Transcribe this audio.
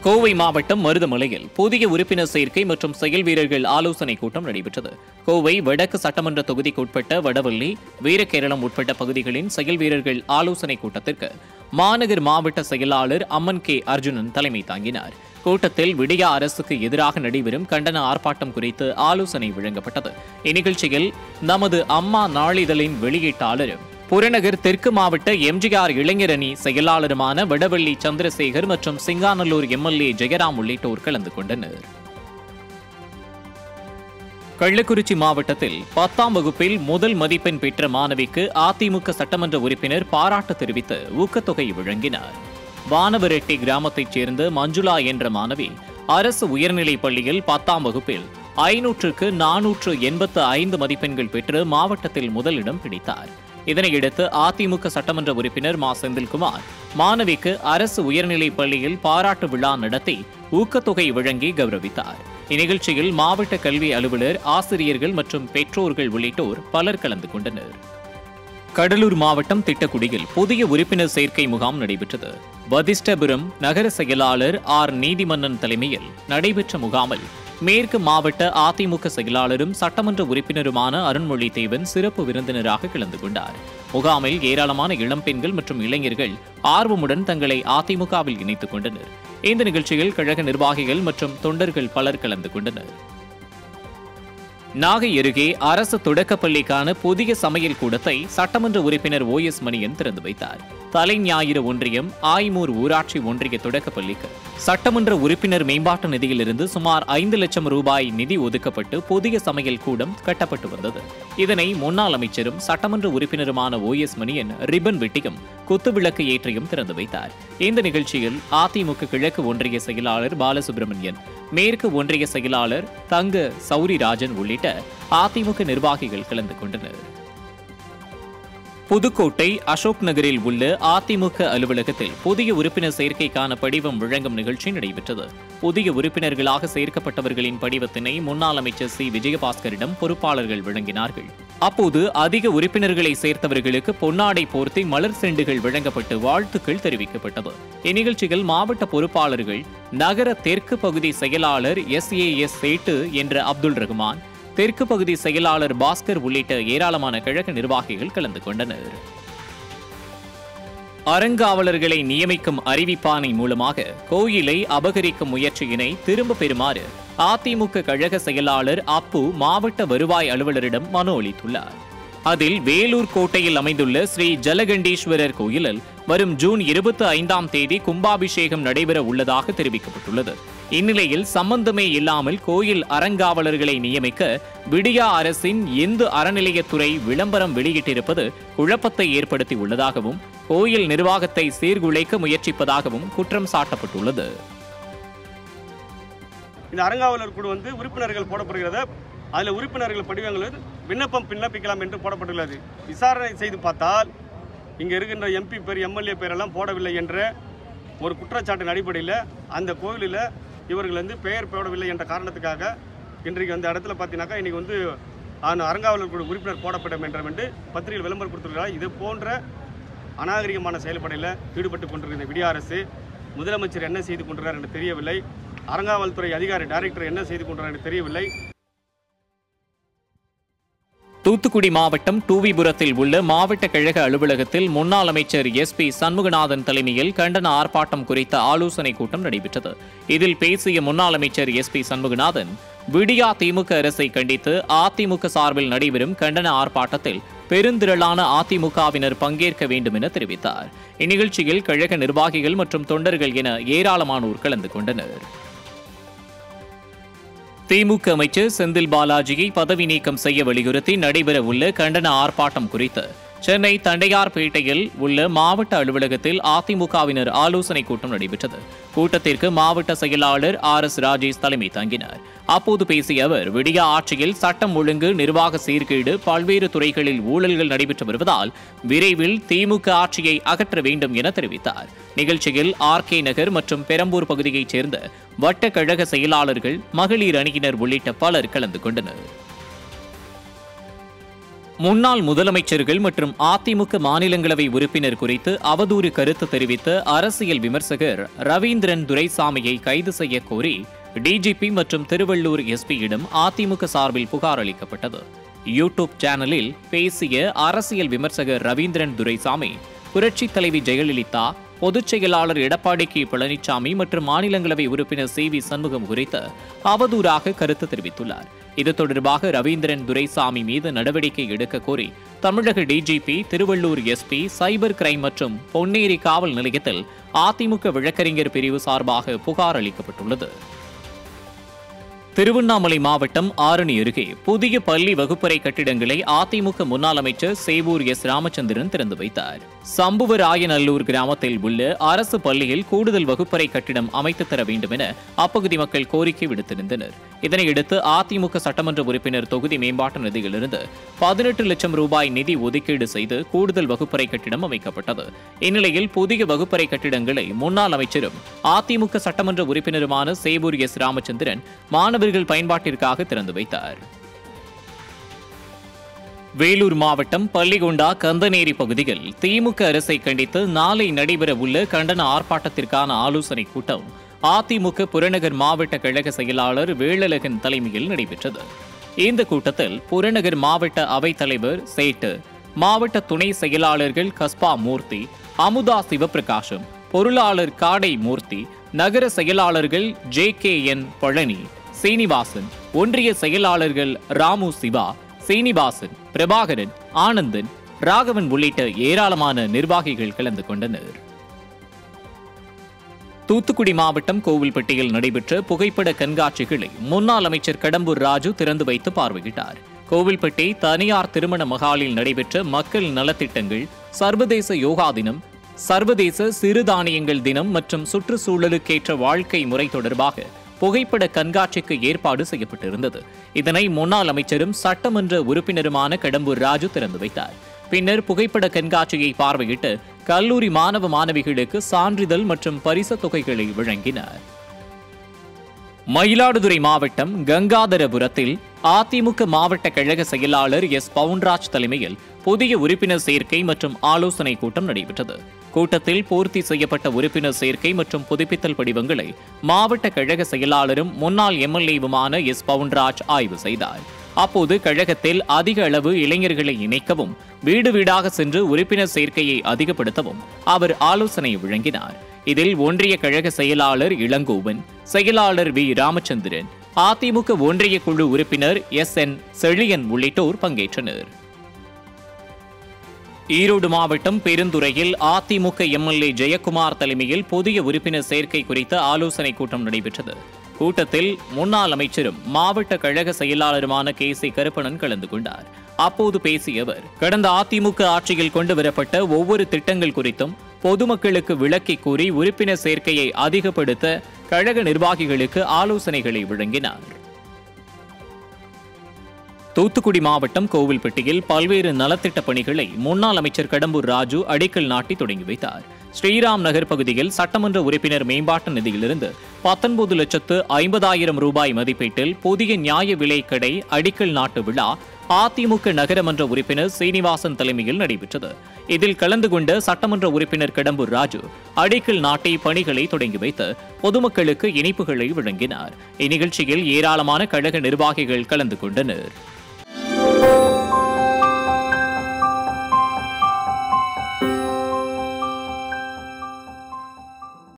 கோவை மாவட்டம் மருதமலையில் புதிய உறுப்பினர் சேர்க்கை மற்றும் செயல் வீரர்கள் ஆலோசனை கூட்டம் நடைபெற்றது கோவை வடக்கு சட்டமன்ற தொகுதிக்குட்பட்ட வடவள்ளி வீரகேரளம் உட்பட்ட பகுதிகளின் செயல் வீரர்கள் ஆலோசனை கூட்டத்திற்கு மாநகர் மாவட்ட செயலாளர் அம்மன் கே அர்ஜுனன் தலைமை தாங்கினார் கூட்டத்தில் விடியா அரசுக்கு எதிராக நடைபெறும் கண்டன ஆர்ப்பாட்டம் குறித்து ஆலோசனை வழங்கப்பட்டது இந்நிகழ்ச்சியில் நமது அம்மா நாளிதழின் வெளியீட்டாளரும் புறநகர் தெற்கு மாவட்ட எம்ஜிஆர் இளைஞர் அணி செயலாளருமான வடவள்ளி சந்திரசேகர் மற்றும் சிங்காநல்லூர் எம்எல்ஏ ஜெயராம் உள்ளிட்டோர் கலந்து கொண்டனர் கள்ளக்குறிச்சி மாவட்டத்தில் பத்தாம் வகுப்பில் முதல் மதிப்பெண் பெற்ற மாணவிக்கு அதிமுக சட்டமன்ற உறுப்பினர் பாராட்டு தெரிவித்து ஊக்கத்தொகை வழங்கினார் வானவரெட்டி கிராமத்தைச் சேர்ந்த மஞ்சுளா என்ற மாணவி அரசு உயர்நிலைப் பள்ளியில் பத்தாம் வகுப்பில் ஐநூற்றுக்கு நானூற்று எண்பத்து ஐந்து மதிப்பெண்கள் பெற்று மாவட்டத்தில் முதலிடம் பிடித்தார் இதனையடுத்து அதிமுக சட்டமன்ற உறுப்பினர் மா செந்தில்குமார் மாணவிக்கு அரசு உயர்நிலைப் பள்ளியில் பாராட்டு விழா நடத்தி ஊக்கத்தொகை வழங்கி கௌரவித்தார் இந்நிகழ்ச்சியில் மாவட்ட கல்வி அலுவலர் ஆசிரியர்கள் மற்றும் பெற்றோர்கள் உள்ளிட்டோர் பலர் கலந்து கொண்டனர் கடலூர் மாவட்டம் திட்டக்குடியில் புதிய உறுப்பினர் சேர்க்கை முகாம் நடைபெற்றது வதிஷ்டபுரம் நகர செயலாளர் ஆர் நீதிமன்னன் தலைமையில் நடைபெற்ற முகாமில் மேற்கு மாவட்ட அதிமுக செயலாளரும் சட்டமன்ற உறுப்பினருமான அருண்மொழி தேவன் சிறப்பு விருந்தினராக கலந்து கொண்டார் முகாமில் ஏராளமான இளம்பெண்கள் மற்றும் இளைஞர்கள் ஆர்வமுடன் தங்களை அதிமுகவில் இணைத்துக் கொண்டனர் இந்த நிகழ்ச்சியில் கழக நிர்வாகிகள் மற்றும் தொண்டர்கள் பலர் கலந்து கொண்டனர் நாகை அருகே அரசு தொடக்கப்பள்ளிக்கான புதிய சமையல் கூடத்தை சட்டமன்ற உறுப்பினர் ஓ எஸ் மணியன் திறந்து வைத்தார் தலை ஞாயிறு ஒன்றியம் ஆய்மூர் ஊராட்சி ஒன்றிய தொடக்கப்பள்ளிக்கு சட்டமன்ற உறுப்பினர் மேம்பாட்டு நிதியிலிருந்து சுமார் ஐந்து லட்சம் ரூபாய் நிதி ஒதுக்கப்பட்டு புதிய சமையல் கூடம் கட்டப்பட்டு வந்தது இதனை முன்னாள் அமைச்சரும் சட்டமன்ற உறுப்பினருமான ஓ எஸ் மணியன் ரிப்பன் வெட்டியும் குத்துவிளக்கு ஏற்றியும் திறந்து வைத்தார் இந்த நிகழ்ச்சியில் அதிமுக கிழக்கு ஒன்றிய செயலாளர் பாலசுப்ரமணியன் மேற்கு ஒன்றிய செயலாளர் தங்க சௌரிராஜன் உள்ளிட்ட அதிமுக நிர்வாகிகள் கலந்து கொண்டனர் புதுக்கோட்டை அசோக் நகரில் உள்ள அதிமுக அலுவலகத்தில் புதிய உறுப்பினர் சேர்க்கைக்கான படிவம் வழங்கும் நிகழ்ச்சி நடைபெற்றது புதிய உறுப்பினர்களாக சேர்க்கப்பட்டவர்களின் படிவத்தினை முன்னாள் அமைச்சர் சி விஜயபாஸ்கரிடம் பொறுப்பாளர்கள் வழங்கினார்கள் அப்போது அதிக உறுப்பினர்களை சேர்த்தவர்களுக்கு பொன்னாடை போர்த்தி மலர் செண்டுகள் வழங்கப்பட்டு வாழ்த்துக்கள் தெரிவிக்கப்பட்டது இந்நிகழ்ச்சியில் மாவட்ட பொறுப்பாளர்கள் நகர தெற்கு பகுதி செயலாளர் எஸ் ஏ எஸ் சேட்டு என்ற அப்துல் ரகுமான் தெற்கு பகுதி செயலாளர் பாஸ்கர் உள்ளிட்ட ஏராளமான கழக நிர்வாகிகள் கலந்து கொண்டனர் அறங்காவலர்களை நியமிக்கும் அறிவிப்பானை மூலமாக கோயிலை அபகரிக்கும் முயற்சியினை திரும்ப பெறுமாறு அதிமுக கழக செயலாளர் அப்பு மாவட்ட வருவாய் அலுவலரிடம் மனு அளித்துள்ளார் அதில் வேலூர் கோட்டையில் அமைந்துள்ள ஸ்ரீ ஜலகண்டீஸ்வரர் கோயிலில் வரும் ஜூன் இருபத்தி ஐந்தாம் தேதி கும்பாபிஷேகம் நடைபெற உள்ளதாக தெரிவிக்கப்பட்டுள்ளது இந்நிலையில் சம்பந்தமே இல்லாமல் கோயில் அறங்காவலர்களை நியமிக்க விடியா அரசின் இந்து அறநிலையத்துறை விளம்பரம் வெளியிட்டிருப்பது குழப்பத்தை ஏற்படுத்தி உள்ளதாகவும் கோயில் நிர்வாகத்தை சீர்குலைக்க முயற்சிப்பதாகவும் குற்றம் சாட்டப்பட்டுள்ளது இந்த அறங்காவலர் குழு வந்து உறுப்பினர்கள் போடப்படுகிறத அதில் உறுப்பினர்கள் படிவங்கள் வந்து விண்ணப்பம் விண்ணப்பிக்கலாம் என்று போடப்பட்டுள்ளது விசாரணை செய்து பார்த்தால் இங்கே இருக்கின்ற எம்பி பேர் எம்எல்ஏ பேரெல்லாம் போடவில்லை என்ற ஒரு குற்றச்சாட்டின் அடிப்படையில் அந்த கோயிலில் இவர்கள் வந்து பெயர் போடவில்லை என்ற காரணத்துக்காக இன்றைக்கு அந்த இடத்துல பார்த்தீங்கன்னாக்கா இன்றைக்கி வந்து அந்த அறங்காவலர் குழு உறுப்பினர் போடப்பட வேண்டும் என்று பத்திரிகையில் விளம்பரம் கொடுத்துருக்கிறார் இது போன்ற அநாகரிகமான செயல்பாடில் ஈடுபட்டு கொண்டிருக்கிற விடிய அரசு முதலமைச்சர் என்ன செய்து கொண்டிருக்கிறார் என்று தெரியவில்லை அறங்காவல்துறை அதிகாரி டைரக்டர் என்ன செய்து கொண்டிருக்கிறார் என்று தெரியவில்லை தூத்துக்குடி மாவட்டம் டூவிபுரத்தில் உள்ள மாவட்ட கழக அலுவலகத்தில் முன்னாள் அமைச்சர் எஸ் பி சண்முகநாதன் தலைமையில் கண்டன ஆர்ப்பாட்டம் குறித்த ஆலோசனைக் கூட்டம் நடைபெற்றது இதில் பேசிய முன்னாள் அமைச்சர் எஸ் பி சண்முகநாதன் விடியா திமுக அரசை கண்டித்து அதிமுக சார்பில் நடைபெறும் கண்டன ஆர்ப்பாட்டத்தில் பெருந்திரளான அதிமுகவினர் பங்கேற்க வேண்டும் என தெரிவித்தார் இந்நிகழ்ச்சியில் கழக நிர்வாகிகள் மற்றும் தொண்டர்கள் என ஏராளமானோர் கலந்து கொண்டனர் திமுக அமைச்சர் செந்தில் பாலாஜியை பதவி நீக்கம் செய்ய வலியுறுத்தி நடைபெறவுள்ள கண்டன ஆர்ப்பாட்டம் குறித்து சென்னை தண்டையார்பேட்டையில் உள்ள மாவட்ட அலுவலகத்தில் அதிமுகவினர் ஆலோசனைக் கூட்டம் நடைபெற்றது கூட்டத்திற்கு மாவட்ட செயலாளர் ஆர் எஸ் ராஜேஷ் தலைமை தாங்கினார் அப்போது பேசிய அவர் விடியா ஆட்சியில் சட்டம் ஒழுங்கு நிர்வாக சீர்கேடு பல்வேறு துறைகளில் ஊழல்கள் நடைபெற்று வருவதால் விரைவில் திமுக ஆட்சியை அகற்ற வேண்டும் என தெரிவித்தார் நிகழ்ச்சியில் ஆர் கே நகர் மற்றும் பெரம்பூர் பகுதியைச் சேர்ந்த வட்ட கழக செயலாளர்கள் மகளிர் அணியினர் உள்ளிட்ட பலர் கலந்து கொண்டனர் முன்னாள் முதலமைச்சர்கள் மற்றும் அதிமுக மாநிலங்களவை உறுப்பினர் குறித்து அவதூறு கருத்து தெரிவித்த அரசியல் விமர்சகர் ரவீந்திரன் துரைசாமியை கைது செய்ய கோரி டிஜிபி மற்றும் திருவள்ளூர் எஸ்பியிடம் அதிமுக சார்பில் புகார் அளிக்கப்பட்டது யூடியூப் சேனலில் பேசிய அரசியல் விமர்சகர் ரவீந்திரன் துரைசாமி புரட்சித் தலைவி ஜெயலலிதா பொதுச் செயலாளர் எடப்பாடி கே பழனிசாமி மற்றும் மாநிலங்களவை உறுப்பினர் சி வி சண்முகம் குறித்து அவதூறாக கருத்து தெரிவித்துள்ளார் இது தொடர்பாக ரவீந்திரன் துரைசாமி மீது நடவடிக்கை எடுக்க கோரி தமிழக DGP Tiruvallur SP cyber crime மற்றும் பொன்னேரி காவல் நிலையத்தில் அதிமுக வழக்கறிஞர் பிரிவு சார்பாக புகார் அளிக்கப்பட்டுள்ளது திருவண்ணாமலை மாவட்டம் ஆரணி அருகே புதிய பள்ளி வகுப்பறை கட்டிடங்களை அதிமுக முன்னாள் அமைச்சர் சேவூர் எஸ் ராமச்சந்திரன் திறந்து வைத்தார் சம்புவராயநல்லூர் கிராமத்தில் உள்ள அரசு பள்ளியில் கூடுதல் வகுப்பறை கட்டிடம் அமைத்து தர வேண்டும் என அப்பகுதி மக்கள் கோரிக்கை விடுத்திருந்தனர் இதனையடுத்து அதிமுக சட்டமன்ற உறுப்பினர் தொகுதி மேம்பாட்டு நிதியிலிருந்து பதினெட்டு லட்சம் ரூபாய் நிதி ஒதுக்கீடு செய்து கூடுதல் வகுப்பறை கட்டிடம் அமைக்கப்பட்டது இந்நிலையில் புதிய வகுப்பறை கட்டிடங்களை முன்னாள் அமைச்சரும் அதிமுக சட்டமன்ற உறுப்பினருமான சேவூர் எஸ் ராமச்சந்திரன் மாணவர்கள் பயன்பாட்டிற்காக திறந்து வைத்தார் வேலூர் மாவட்டம் பள்ளிகொண்டா கந்தநேரி பகுதியில் திமுக அரசை கண்டித்து நாளை நடைபெறவுள்ள கண்டன ஆர்ப்பாட்டத்திற்கான ஆலோசனைக் கூட்டம் அதிமுக புறநகர் மாவட்ட கழக செயலாளர் வேளழகன் தலைமையில் நடைபெற்றது இந்த கூட்டத்தில் புறநகர் மாவட்ட அவைத் தலைவர் சேட்டு மாவட்ட துணை செயலாளர்கள் கஸ்பா மூர்த்தி அமுதா சிவபிரகாசம் பொருளாளர் காடை மூர்த்தி நகர செயலாளர்கள் J K N Palani Srinivasan ஒன்றிய செயலாளர்கள் ராமு சிவா சீனிவாசன் பிரபாகரன் ஆனந்தன் ராகவன் உள்ளிட்ட ஏராளமான நிர்வாகிகள் கலந்து கொண்டனர் தூத்துக்குடி மாவட்டம் கோவில்பட்டியில் நடைபெற்ற புகைப்பட கண்காட்சிகளை முன்னாள் அமைச்சர் கடம்பூர் ராஜு திறந்து வைத்து பார்வையிட்டார் கோவில்பட்டி தனியார் திருமண மகாலில் நடைபெற்ற மக்கள் நலத்திட்டங்கள் சர்வதேச யோகா தினம் சர்வதேச சிறுதானியங்கள் தினம் மற்றும் சுற்றுச்சூழலுக்கேற்ற வாழ்க்கை முறை தொடர்பாக புகைப்பட கண்காட்சிக்கு ஏற்பாடு செய்யப்பட்டிருந்தது இதனை முன்னாள் அமைச்சரும் சட்டமன்ற உறுப்பினருமான கடம்பூர் ராஜு திறந்து வைத்தார் பின்னர் புகைப்பட கண்காட்சியை பார்வையிட்டு கல்லூரி மாணவ மாணவிகளுக்கு சான்றிதழ் மற்றும் பரிசுத் தொகைகளை வழங்கினார் மயிலாடுதுறை மாவட்டம் கங்காதரபுரத்தில் அதிமுக மாவட்ட கழக செயலாளர் எஸ் பவுன்ராஜ் தலைமையில் புதிய உறுப்பினர் சேர்க்கை மற்றும் ஆலோசனை கூட்டம் நடைபெற்றது கூட்டத்தில் பூர்த்தி செய்யப்பட்ட உறுப்பினர் சேர்க்கை மற்றும் புதுப்பித்தல் படிவங்களை மாவட்ட கழக செயலாளரும் முன்னாள் எம்எல்ஏவுமான எஸ் பவுன்ராஜ் ஆய்வு செய்தார் அப்போது கழகத்தில் அதிக அளவு இளைஞர்களை இணைக்கவும் வீடு வீடாக சென்று உறுப்பினர் சேர்க்கையை அதிகப்படுத்தவும் அவர் ஆலோசனை வழங்கினார் இதில் ஒன்றிய கழக செயலாளர் இளங்கோவன் செயலாளர் வி ராமச்சந்திரன் அதிமுக ஒன்றிய குழு உறுப்பினர் எஸ் என் செழியன் உள்ளிட்டோர் பங்கேற்றனர் ஈரோடு மாவட்டம் பெருந்துறையில் அதிமுக எம்எல்ஏ ஜெயக்குமார் தலைமையில் புதிய உறுப்பினர் சேர்க்கை குறித்த ஆலோசனைக் கூட்டம் நடைபெற்றது கூட்டத்தில் முன்னாள் அமைச்சரும் மாவட்ட கழக செயலாளருமான கே சி கருப்பணன் கலந்து கொண்டார் அப்போது பேசிய அவர் கடந்த அதிமுக ஆட்சியில் கொண்டு வரப்பட்ட ஒவ்வொரு திட்டங்கள் குறித்தும் பொதுமக்களுக்கு விளக்கி கூறி உறுப்பினர் சேர்க்கையை அதிகப்படுத்த கழக நிர்வாகிகளுக்கு ஆலோசனைகளை வழங்கினார் தூத்துக்குடி மாவட்டம் கோவில்பட்டியில் பல்வேறு நலத்திட்ட பணிகளை முன்னாள் அமைச்சர் கடம்பூர் ராஜு அடிக்கல் நாட்டி தொடங்கி வைத்தார் ஸ்ரீராம் நகர் பகுதியில் சட்டமன்ற உறுப்பினர் மேம்பாட்டு நிதியிலிருந்து பத்தொன்பது லட்சத்து ஐம்பதாயிரம் ரூபாய் மதிப்பீட்டில் புதிய நியாய விலைக் கடை அடிக்கல் நாட்டு விழா அதிமுக நகரமன்ற உறுப்பினர் சீனிவாசன் தலைமையில் நடைபெற்றது இதில் கலந்து கொண்ட சட்டமன்ற உறுப்பினர் கடம்பூர் ராஜு அடிக்கல் நாட்டி பணிகளை தொடங்கி வைத்து பொதுமக்களுக்கு இனிப்புகளை வழங்கினார் இந்நிகழ்ச்சியில் ஏராளமான கழக நிர்வாகிகள் கலந்து கொண்டனர்